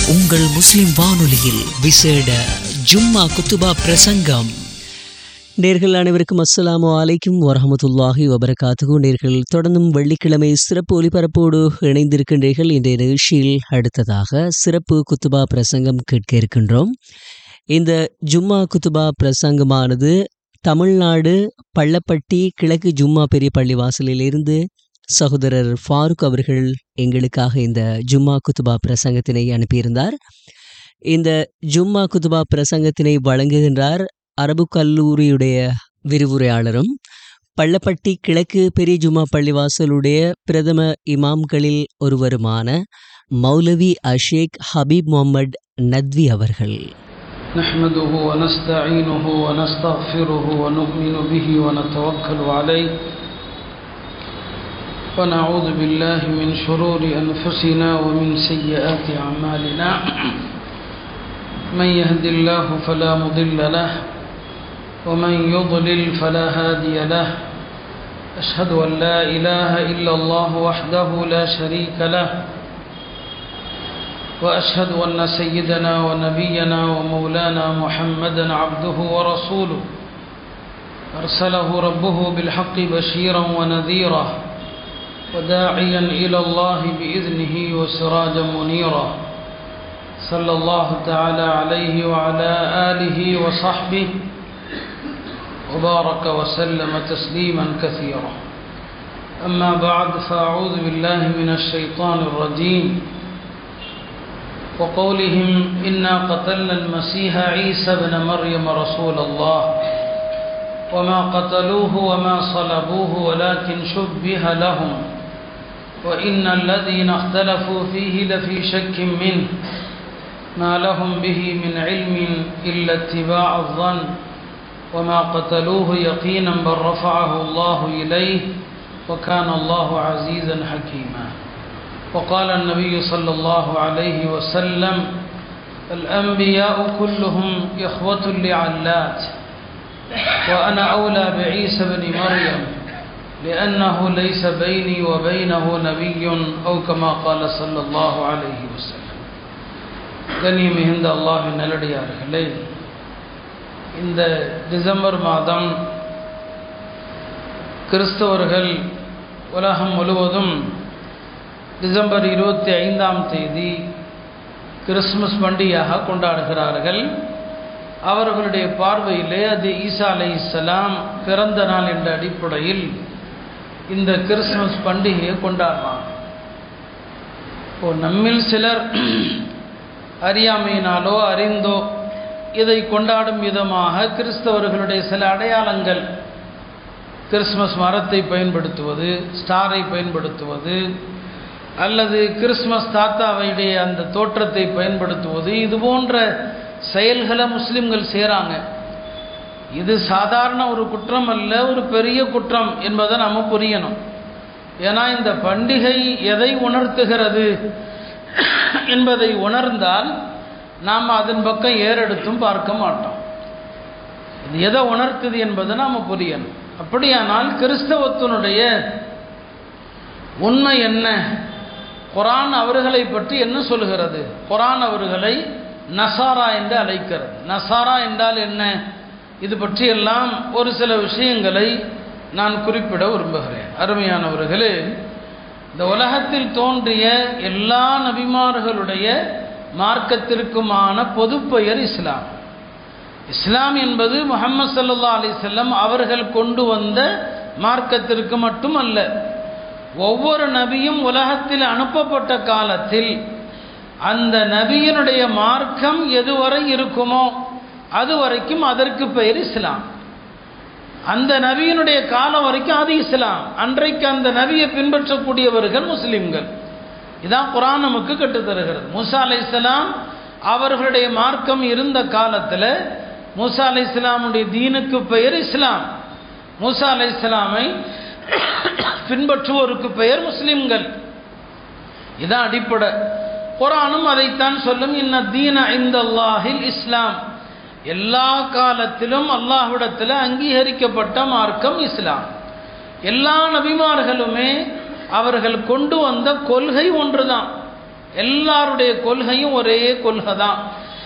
உங்கள் முஸ்லிம் வானொலியில் விசேட ஜும்மா குத்துபா பிரசங்கம் நேர்கள் அனைவருக்கும் அஸ்ஸலாமு அலைக்கும் வரஹமத்துல்லாஹி வபரகாத்துகு நேர்கள் தொடர்ந்தும் வெள்ளிக்கிழமை சிறப்பு ஒலிபரப்போடு இணைந்திருக்கின்றீர்கள் இன்றைய நிகழ்ச்சியில் அடுத்ததாக சிறப்பு குத்துபா பிரசங்கம் கேட்க இருக்கின்றோம் இந்த ஜும்மா குத்துபா பிரசங்கமானது தமிழ்நாடு பள்ளப்பட்டி கிழக்கு ஜும்மா பெரிய பள்ளி வாசலிலிருந்து சகோதரர் ஃபாரூக் அவர்கள் எங்களுக்காக இந்த ஜும்மா குத்துபா பிரசங்கத்தினை அனுப்பியிருந்தார் இந்த ஜும்மா குத்துபா பிரசங்கத்தினை வழங்குகின்றார் அரபு கல்லூரியுடைய விரிவுரையாளரும் பள்ளப்பட்டி கிழக்கு பெரிய ஜும்மா பள்ளிவாசலுடைய பிரதம இமாம்களில் ஒருவருமான மௌலவி அஷேக் ஹபீப் முகமது நத்வி அவர்கள் نحمده ونستعينه ونستغفره ونؤمن به ونتوكل عليه ونعوذ بالله من شرور أنفسنا ومن سيئات أعمالنا من يهد الله فلا مضل له ومن يضلل فلا هادي له أشهد أن لا إله إلا الله وحده لا شريك له وأشهد أن سيدنا ونبينا ومولانا محمدا عبده ورسوله أرسله ربه بالحق بشيرا ونذيرا وداعيا إلى الله بإذنه وسراجا منيرا صلى الله تعالى عليه وعلى آله وصحبه وبارك وسلم تسليما كثيرا أما بعد فأعوذ بالله من الشيطان الرجيم وقولهم إنا قتلنا المسيح عيسى بن مريم رسول الله وما قتلوه وما صلبوه ولكن شبه لهم وإن الذين اختلفوا فيه لفي شك منه ما لهم به من علم إلا اتباع الظن وما قتلوه يقينا بل رفعه الله إليه وكان الله عزيزا حكيما وقال النبي صلى الله عليه وسلم الأنبياء كلهم إخوة لعلات وأنا أولى بعيسى بن مريم لأنه ليس بيني وبينه نبي أو كما قال صلى الله عليه وسلم கனி மிகுந்த அல்லாஹின் நல்லடியார்களே இந்த டிசம்பர் மாதம் கிறிஸ்தவர்கள் உலகம் முழுவதும் டிசம்பர் இருபத்தி ஐந்தாம் தேதி கிறிஸ்மஸ் பண்டிகையாக கொண்டாடுகிறார்கள் அவர்களுடைய பார்வையிலே அது ஈசா அலை இஸ்லாம் பிறந்த நாள் என்ற அடிப்படையில் இந்த கிறிஸ்மஸ் பண்டிகையை கொண்டாடுறாங்க இப்போ நம்மில் சிலர் அறியாமையினாலோ அறிந்தோ இதை கொண்டாடும் விதமாக கிறிஸ்தவர்களுடைய சில அடையாளங்கள் கிறிஸ்மஸ் மரத்தை பயன்படுத்துவது ஸ்டாரை பயன்படுத்துவது அல்லது கிறிஸ்மஸ் தாத்தாவையுடைய அந்த தோற்றத்தை பயன்படுத்துவது இது போன்ற செயல்களை முஸ்லிம்கள் செய்கிறாங்க இது சாதாரண ஒரு குற்றம் அல்ல ஒரு பெரிய குற்றம் என்பதை நம்ம புரியணும் ஏன்னா இந்த பண்டிகை எதை உணர்த்துகிறது என்பதை உணர்ந்தால் நாம் அதன் பக்கம் ஏறெடுத்தும் பார்க்க மாட்டோம் இது எதை உணர்த்துது என்பதை நாம் புரியணும் அப்படியானால் கிறிஸ்தவத்தினுடைய உண்மை என்ன குரான் அவர்களை பற்றி என்ன சொல்கிறது குரான் அவர்களை நசாரா என்று அழைக்கிறது நசாரா என்றால் என்ன இது பற்றியெல்லாம் ஒரு சில விஷயங்களை நான் குறிப்பிட விரும்புகிறேன் அருமையானவர்களே இந்த உலகத்தில் தோன்றிய எல்லா நபிமார்களுடைய மார்க்கத்திற்குமான பொதுப்பெயர் இஸ்லாம் இஸ்லாம் என்பது முகமது சல்லா அலி செல்லம் அவர்கள் கொண்டு வந்த மார்க்கத்திற்கு மட்டுமல்ல ஒவ்வொரு நபியும் உலகத்தில் அனுப்பப்பட்ட காலத்தில் அந்த நபியினுடைய மார்க்கம் எதுவரை இருக்குமோ அது வரைக்கும் அதற்கு பெயர் இஸ்லாம் அந்த நபியினுடைய காலம் வரைக்கும் அது இஸ்லாம் அன்றைக்கு அந்த நபியை பின்பற்றக்கூடியவர்கள் முஸ்லிம்கள் இதான் குரான் நமக்கு கற்றுத்தருகிறது மூசா அலை இஸ்லாம் அவர்களுடைய மார்க்கம் இருந்த காலத்தில் மூசா அலை இஸ்லாமுடைய தீனுக்கு பெயர் இஸ்லாம் மூசா அலை இஸ்லாமை பின்பற்றுவோருக்கு பெயர் முஸ்லிம்கள் இதான் அடிப்படை குரானும் அதைத்தான் சொல்லும் இன்ன தீன இந்த அல்லாஹில் இஸ்லாம் எல்லா காலத்திலும் அல்லாஹ்விடத்தில் அங்கீகரிக்கப்பட்ட மார்க்கம் இஸ்லாம் எல்லா நபிமார்களுமே அவர்கள் கொண்டு வந்த கொள்கை ஒன்றுதான் எல்லாருடைய கொள்கையும் ஒரே கொள்கை தான்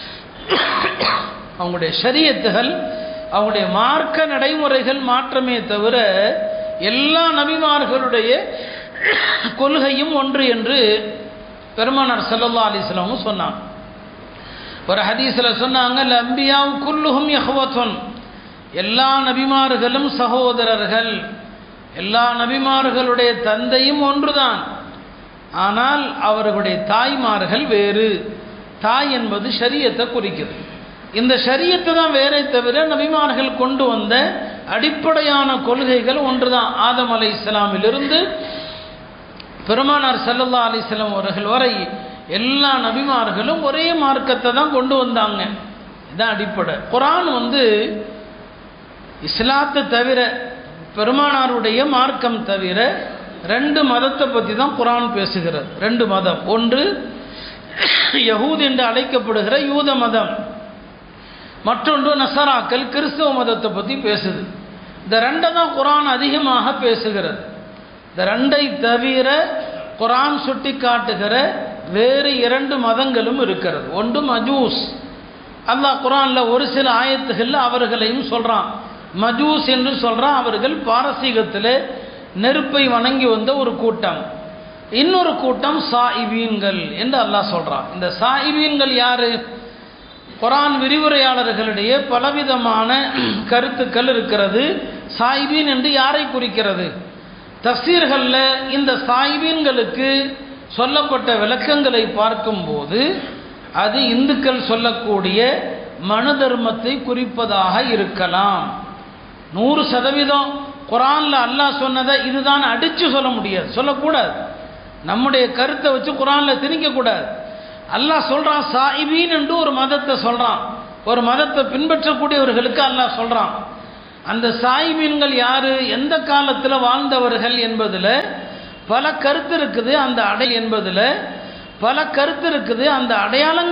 அவங்களுடைய ஷரியத்துகள் அவங்களுடைய மார்க்க நடைமுறைகள் மாற்றமே தவிர எல்லா நபிமார்களுடைய கொள்கையும் ஒன்று என்று பெருமானார் சல்லல்லா அலிஸ்லாமும் சொன்னாங்க ஒரு ஹதீஸில் சொன்னாங்க அம்பியாவும் குல்லுகும் யஹ்வத்துன் எல்லா நபிமார்களும் சகோதரர்கள் எல்லா நபிமார்களுடைய தந்தையும் ஒன்றுதான் ஆனால் அவர்களுடைய தாய்மார்கள் வேறு தாய் என்பது ஷரியத்தை குறிக்குது இந்த ஷரியத்தை தான் வேறே தவிர நபிமார்கள் கொண்டு வந்த அடிப்படையான கொள்கைகள் ஒன்றுதான் ஆதம் அலை இஸ்லாமிலிருந்து பெருமானார் சல்லல்லா அலிஸ்லாம் அவர்கள் வரை எல்லா நபிமார்களும் ஒரே மார்க்கத்தை தான் கொண்டு வந்தாங்க இதுதான் அடிப்படை குரான் வந்து இஸ்லாத்தை தவிர பெருமானாருடைய மார்க்கம் தவிர ரெண்டு மதத்தை பற்றி தான் குரான் பேசுகிறது ரெண்டு மதம் ஒன்று யகூத் என்று அழைக்கப்படுகிற யூத மதம் மற்றொன்று நசராக்கள் கிறிஸ்தவ மதத்தை பற்றி பேசுது இந்த ரெண்டை தான் குரான் அதிகமாக பேசுகிறது இந்த ரெண்டை தவிர குரான் சுட்டி காட்டுகிற வேறு இரண்டு மதங்களும் இருக்கிறது ஒன்று மஜூஸ் அல்லாஹ் குரானில் ஒரு சில ஆயத்துகளில் அவர்களையும் சொல்கிறான் மஜூஸ் என்று சொல்கிறான் அவர்கள் பாரசீகத்தில் நெருப்பை வணங்கி வந்த ஒரு கூட்டம் இன்னொரு கூட்டம் சாயிபீன்கள் என்று அல்லாஹ் சொல்கிறான் இந்த சாயிபீன்கள் யாரு குரான் விரிவுரையாளர்களிடையே பலவிதமான கருத்துக்கள் இருக்கிறது சாயிபீன் என்று யாரை குறிக்கிறது தஃசீர்களில் இந்த சாயிபீன்களுக்கு சொல்லப்பட்ட விளக்கங்களை பார்க்கும்போது அது இந்துக்கள் சொல்லக்கூடிய மனு தர்மத்தை குறிப்பதாக இருக்கலாம் நூறு சதவீதம் குரானில் அல்லாஹ் சொன்னதை இதுதான் அடித்து சொல்ல முடியாது சொல்லக்கூடாது நம்முடைய கருத்தை வச்சு குரானில் திணிக்கக்கூடாது அல்லாஹ் சொல்கிறான் சாயிபீன் என்று ஒரு மதத்தை சொல்கிறான் ஒரு மதத்தை பின்பற்றக்கூடியவர்களுக்கு அல்லாஹ் சொல்கிறான் அந்த சாயிபீன்கள் யார் எந்த காலத்தில் வாழ்ந்தவர்கள் என்பதில் பல கருத்து இருக்குது அந்த அடை என்பதில் பல கருத்து இருக்குது அந்த அடையாளங்கள்